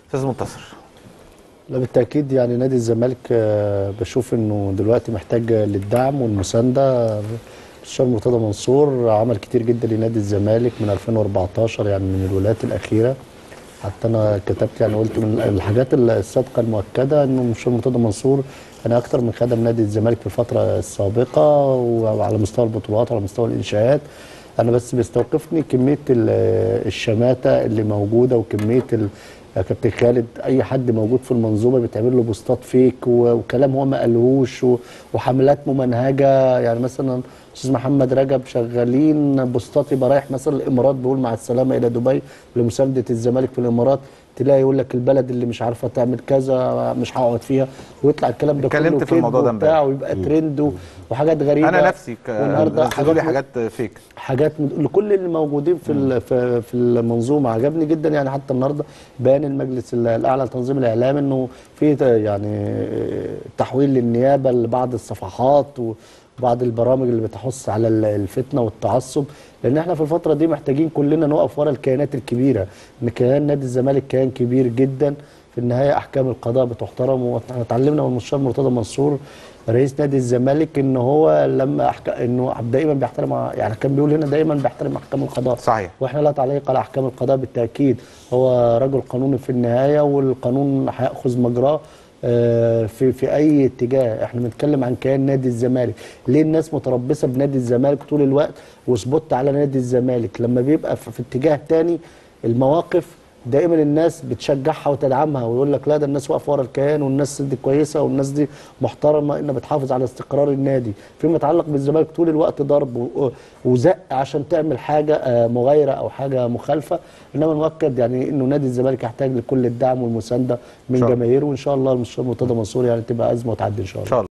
استاذ منتصر لا بالتاكيد يعني نادي الزمالك آه، بشوف انه دلوقتي محتاج للدعم والمسانده الشيخ مرتضى منصور عمل كتير جدا لنادي الزمالك من 2014 يعني من الولايات الاخيره حتى انا كتبت يعني قلت من الحاجات الصادقه المؤكده انه الشيخ مرتضى منصور انا اكتر من خدم نادي الزمالك في الفتره السابقه وعلى مستوى البطولات وعلى مستوى الانشاءات انا بس بيستوقفني كميه ال- الشماته اللي موجوده وكميه ال- يا كابتن خالد اي حد موجود في المنظومه بيتعمل له بوستات فيك و- وكلام هو ما قالهوش و- وحملات ممنهجه يعني مثلا استاذ محمد رجب شغالين بوستات يبقى رايح مثلا الامارات بيقول مع السلامه الى دبي لمسانده الزمالك في الامارات تلاقي يقول لك البلد اللي مش عارفه تعمل كذا مش هقعد فيها ويطلع الكلام ده اتكلمت كله في الموضوع ده كذب وبتاع امبارح. ويبقى ترند و- وحاجات غريبه انا نفسي ك... والنهارده حاجات لي حاجات حاجات فيك حاجات من- لكل اللي موجودين في ال- في في المنظومه عجبني جدا يعني حتى النهارده بيان المجلس ال- الاعلى لتنظيم الاعلام انه في ت- يعني تحويل للنيابه لبعض الصفحات وبعض البرامج اللي بتحث على ال- الفتنه والتعصب لان احنا في الفتره دي محتاجين كلنا نقف ورا الكيانات الكبيره ان كيان نادي الزمالك كيان كبير جدا في النهايه احكام القضاء بتحترم واحنا اتعلمنا من المستشار مرتضى منصور رئيس نادي الزمالك ان هو لما أحك... انه دائما بيحترم يعني كان بيقول هنا دايما بيحترم احكام القضاء صحيح. واحنا لا تعليق على احكام القضاء بالتاكيد هو رجل قانوني في النهايه والقانون هياخذ مجراه آه، في في اي اتجاه احنا بنتكلم عن كيان نادي الزمالك ليه الناس متربصه بنادي الزمالك طول الوقت وسبوت على نادي الزمالك لما بيبقى في في اتجاه تاني المواقف دائما الناس بتشجعها وتدعمها ويقول لك لا ده الناس واقفه ورا الكيان والناس دي كويسه والناس دي محترمه انها بتحافظ على استقرار النادي فيما يتعلق بالزمالك طول الوقت ضرب و- وزق عشان تعمل حاجه آه، مغايره او حاجه مخالفه انما المؤكد يعني انه نادي الزمالك يحتاج لكل الدعم والمسانده من إن شاء الله. جماهيره وان شاء الله المستشار مرتضى منصور يعني تبقى ازمه وتعدي ان شاء ان الله شاء الله